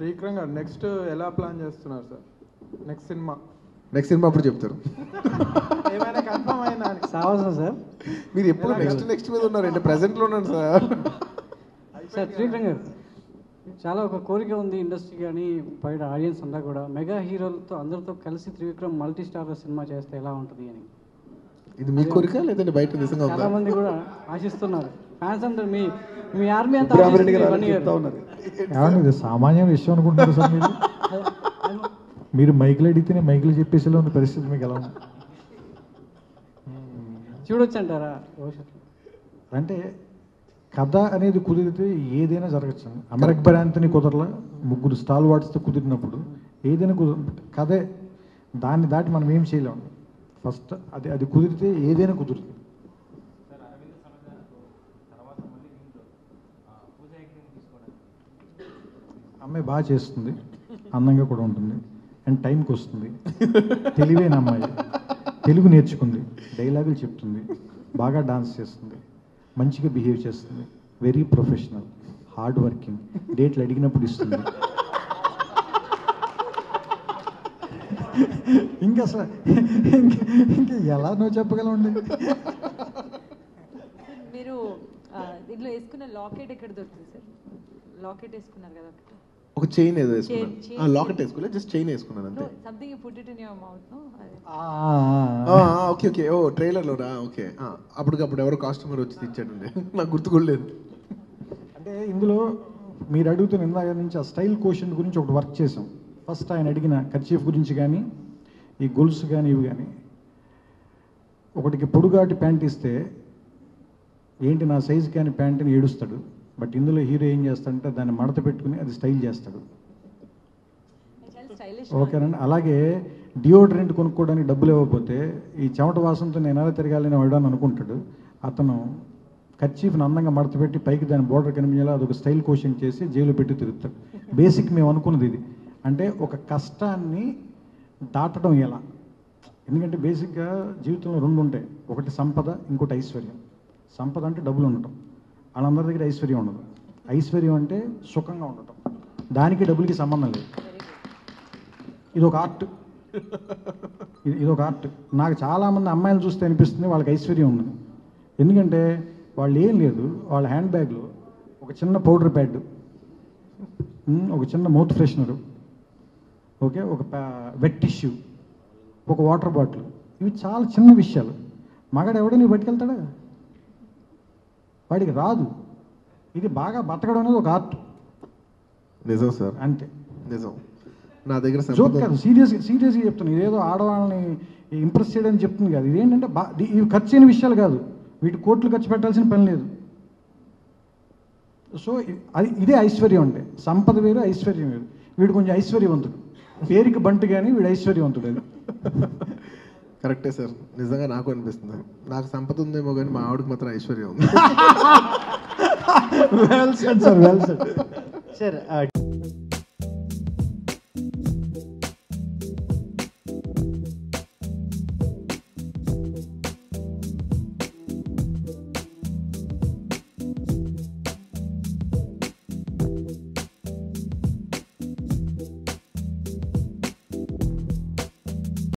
త్రివిక్రమ్ గారు నెక్స్ట్ ఎలా ప్లాన్ చేస్తున్నారు sir next cinema next cinema అప్పుడు చెప్తారు ఏమైనా కన్ఫర్మ్ అయిందా అని సావసా సార్ మీరు ఎప్పుడు నెక్స్ట్ నెక్స్ట్ మీద ఉన్నారు అంటే ప్రెసెంట్ లో ఉన్నాను సార్ సార్ త్రివిక్రమ్ గారు చాలా ఒక కోరిక ఉంది ఇండస్ట్రీ కానీ బయట ఆడియన్స్ అంతా కూడా మెగా హీరోలతో అందరితో కలిసి త్రివిక్రమ్ మల్టీ స్టార్ సినిమా చేస్తే ఎలా ఉంటుంది అని ఇది మీ కోరిక లేదంటే బయట నిజంగా చాలా ఉందా మంది కూడా ఆశిస్తున్నారు ఫ్యాన్స్ అందరు మీ మీ ఆర్మీ అంతా రామిరెడ్డి గారు ఆశిస్తుంది అలా one year. చెప్తా ఉన్నారు ఏమండి ఇది సామాన్య విషయం అనుకుంటున్నారు సార్ మీరు మీరు మైకులు అడిగితేనే మైకులు చెప్పేసేలా ఉన్న పరిస్థితి మీకు ఎలా ఉంది చూడొచ్చు అంటారా భవిష్యత్తులో అంటే కథ అనేది కుదిరితే ఏదైనా జరగచ్చు అమర్ అక్బర్ యాంతనీ కుదరలా ముగ్గురు స్టాల్ వాట్స్తో కుదిరినప్పుడు ఏదైనా కుదర కథే దాన్ని దాటి మనం ఏం చేయలేము ఫస్ట్ అది అది కుదిరితే ఏదైనా కుదురుతుంది అమ్మాయి బాగా చేస్తుంది అందంగా కూడా ఉంటుంది అండ్ టైంకి వస్తుంది తెలివైన అమ్మాయి తెలుగు నేర్చుకుంది డైలాగులు చెప్తుంది బాగా డాన్స్ చేస్తుంది మంచిగా బిహేవ్ చేస్తుంది వెరీ ప్రొఫెషనల్ హార్డ్ వర్కింగ్ డేట్లు అడిగినప్పుడు ఇస్తుంది ఇంకా అసలు ఇంకా ఇంకా ఎలా నువ్వు చెప్పగలవండి మీరు ఆ, దీంట్లో వేసుకున్న లాకెట్ ఎక్కడ దొరుకుతుంది సార్ లాకెట్ వేసుకున్నారు కదా ఒకటి ఒక చైన్ ఏదో Chain, వేసుకున్నాను chain. లాకెట్ వేసుకోలేదు జస్ట్ చైన్ వేసుకున్నాను అంతే something you put it in your mouth no అదే ఓకే ఓకే ఓ ట్రైలర్ లోనా ఓకే అప్పటికప్పుడు ఎవరో కాస్టమర్ వచ్చి తెచ్చాడండి నాకు గుర్తు కూడా లేదు అంటే ఇందులో మీరు అడుగుతున్న ఇందాక నుంచి ఆ స్టైల్ క్వశ్చన్ గురించి ఒకటి వర్క్ చేసాం ఫస్ట్ ఆయన అడిగిన కర్చీఫ్ గురించి కానీ ఈ గొలుసు కానీ ఇవి కానీ ఒకటికి పొడుగాటి ప్యాంట్ ఇస్తే ఏంటి నా సైజు కానీ ప్యాంట్ని ఏడుస్తాడు బట్ ఇందులో హీరో ఏం చేస్తాడంటే దాన్ని మడత పెట్టుకుని అది స్టైల్ చేస్తాడు చాలా స్టైలిష్ ఓకేనండి అలాగే డియోడ్రెంట్ కొనుక్కోవడానికి డబ్బులు ఇవ్వకపోతే ఈ చెమట వాసనతో నేను ఎలా తిరగాలని వాడు అని అనుకుంటాడు అతను కర్చీఫ్ని అందంగా మడతపెట్టి పైకి దాని బోర్డర్ కనిపించేలా అదొక స్టైల్ క్వశ్చన్ చేసి జైలు పెట్టి తిరుగుతాడు బేసిక్ మేము అనుకున్నది ఇది అంటే ఒక కష్టాన్ని దాటడం ఎలా ఎందుకంటే బేసిక్గా జీవితంలో రెండు ఉంటాయి ఒకటి సంపద ఇంకోటి ఐశ్వర్యం సంపద అంటే డబ్బులు ఉండటం వాళ్ళందరి దగ్గర ఐశ్వర్యం ఉండదు ఐశ్వర్యం అంటే సుఖంగా ఉండటం దానికి డబ్బులకి సంబంధం లేదు ఇది ఒక ఆర్ట్ ఇది ఇది ఒక ఆర్ట్ నాకు చాలామంది అమ్మాయిలు చూస్తే అనిపిస్తుంది వాళ్ళకి ఐశ్వర్యం ఉంది ఎందుకంటే వాళ్ళు ఏం లేదు వాళ్ళ హ్యాండ్ బ్యాగ్లో ఒక చిన్న పౌడర్ ప్యాడ్ ఉమ్, ఒక చిన్న మౌత్ ఫ్రెషనరు ఓకే ఒక వెట్ టిష్యూ ఒక వాటర్ బాటిల్ ఇవి చాలా చిన్న విషయాలు మగాడు ఎవడో నీకు పట్టుకెళ్తాడా వాడికి రాదు ఇది బాగా బతకడం అనేది ఒక ఆర్ట్ నిజం సార్ అంతే నిజం నా దగ్గర జోక్ సంపద కాదు సీరియస్ సీరియస్గా చెప్తాను ఇదేదో ఆడవాళ్ళని ఇంప్రెస్ చేయడానికి చెప్తుంది కాదు ఇదేంటంటే బా ది- ఇవి ఖర్చు అయిన విషయాలు కాదు వీటి కోట్లు ఖర్చు పెట్టాల్సిన పని లేదు సో ఇ- అది ఇదే ఐశ్వర్యం అంటే సంపద వేరు ఐశ్వర్యం వేరు వీడు కొంచెం ఐశ్వర్యవంతుడు పేరుకి బంటు కానీ వీడు ఐశ్వర్యవంతుడు అది కరెక్టే సార్ నిజంగా నాకు అనిపిస్తుంది నాకు సంపద ఉందేమో కానీ మా ఆవిడకి మాత్రం ఐశ్వర్యం ఉంది well said sir well said sir